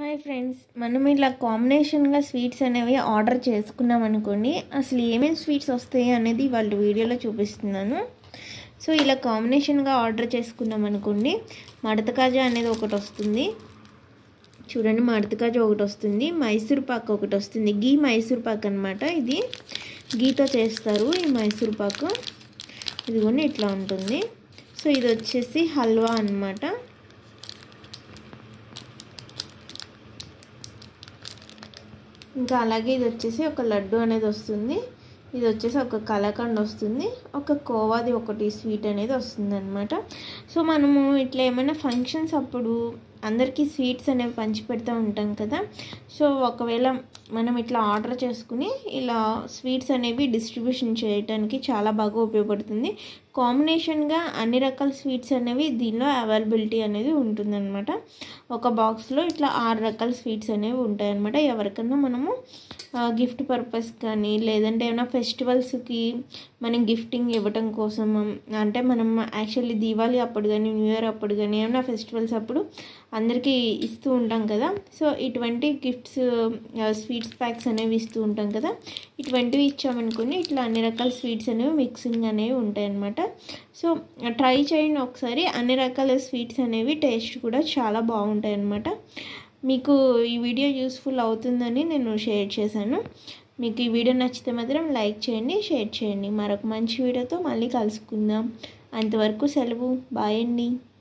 hi friends మనం ఇలా కాంబినేషన్గా స్వీట్స్ అనేవి ఆర్డర్ చేసుకున్నాం అనుకోండి అసలు ఏమేమి స్వీట్స్ వస్తాయి అనేది వాళ్ళ వీడియోలో చూపిస్తున్నాను సో ఇలా కాంబినేషన్గా ఆర్డర్ చేసుకున్నాం అనుకోండి మడత కాజా అనేది ఒకటి వస్తుంది చూడండి మడత కాజా ఒకటి వస్తుంది మైసూర్ పాక్ ఒకటి వస్తుంది గీ మైసూర్ పాక్ అనమాట ఇది గీతో చేస్తారు ఈ మైసూర్ పాకు ఇదిగోండి ఇట్లా ఉంటుంది సో ఇది వచ్చేసి హల్వా అనమాట ఇంకా అలాగే ఇది వచ్చేసి ఒక లడ్డు అనేది వస్తుంది ఇది వచ్చేసి ఒక కలకండ్ వస్తుంది ఒక కోవాది ఒకటి స్వీట్ అనేది వస్తుంది అనమాట సో మనము ఇట్లా ఏమైనా ఫంక్షన్స్ అప్పుడు అందరికీ స్వీట్స్ అనేవి పంచి పెడతా ఉంటాం కదా సో ఒకవేళ మనం ఇట్లా ఆర్డర్ చేసుకుని ఇలా స్వీట్స్ అనేవి డిస్ట్రిబ్యూషన్ చేయడానికి చాలా బాగా ఉపయోగపడుతుంది కాంబినేషన్గా అన్ని రకాల స్వీట్స్ అనేవి దీనిలో అవైలబిలిటీ అనేది ఉంటుందన్నమాట ఒక బాక్స్లో ఇట్లా ఆరు రకాల స్వీట్స్ అనేవి ఉంటాయన్నమాట ఎవరికన్నా మనము గిఫ్ట్ పర్పస్ కానీ లేదంటే ఏమైనా ఫెస్టివల్స్కి మనం గిఫ్టింగ్ ఇవ్వటం కోసం అంటే మనం యాక్చువల్లీ దీవాళీ అప్పుడు కానీ న్యూ ఇయర్ అప్పుడు కానీ ఏమైనా ఫెస్టివల్స్ అప్పుడు అందరికీ ఇస్తూ ఉంటాం కదా సో ఇటువంటి గిఫ్ట్స్ స్వీట్స్ ప్యాక్స్ అనేవి ఇస్తూ ఉంటాం కదా ఇటువంటివి ఇచ్చామనుకుని ఇట్లా అన్ని రకాల స్వీట్స్ అనేవి మిక్సింగ్ అనేవి ఉంటాయన్నమాట సో ట్రై చేయండి ఒకసారి అన్ని రకాల స్వీట్స్ అనేవి టేస్ట్ కూడా చాలా బాగుంటాయి అన్నమాట మీకు ఈ వీడియో యూస్ఫుల్ అవుతుందని నేను షేర్ చేశాను మీకు ఈ వీడియో నచ్చితే మాత్రం లైక్ చేయండి షేర్ చేయండి మరొక మంచి వీడియోతో మళ్ళీ కలుసుకుందాం అంతవరకు సెలవు బాయ్ అండి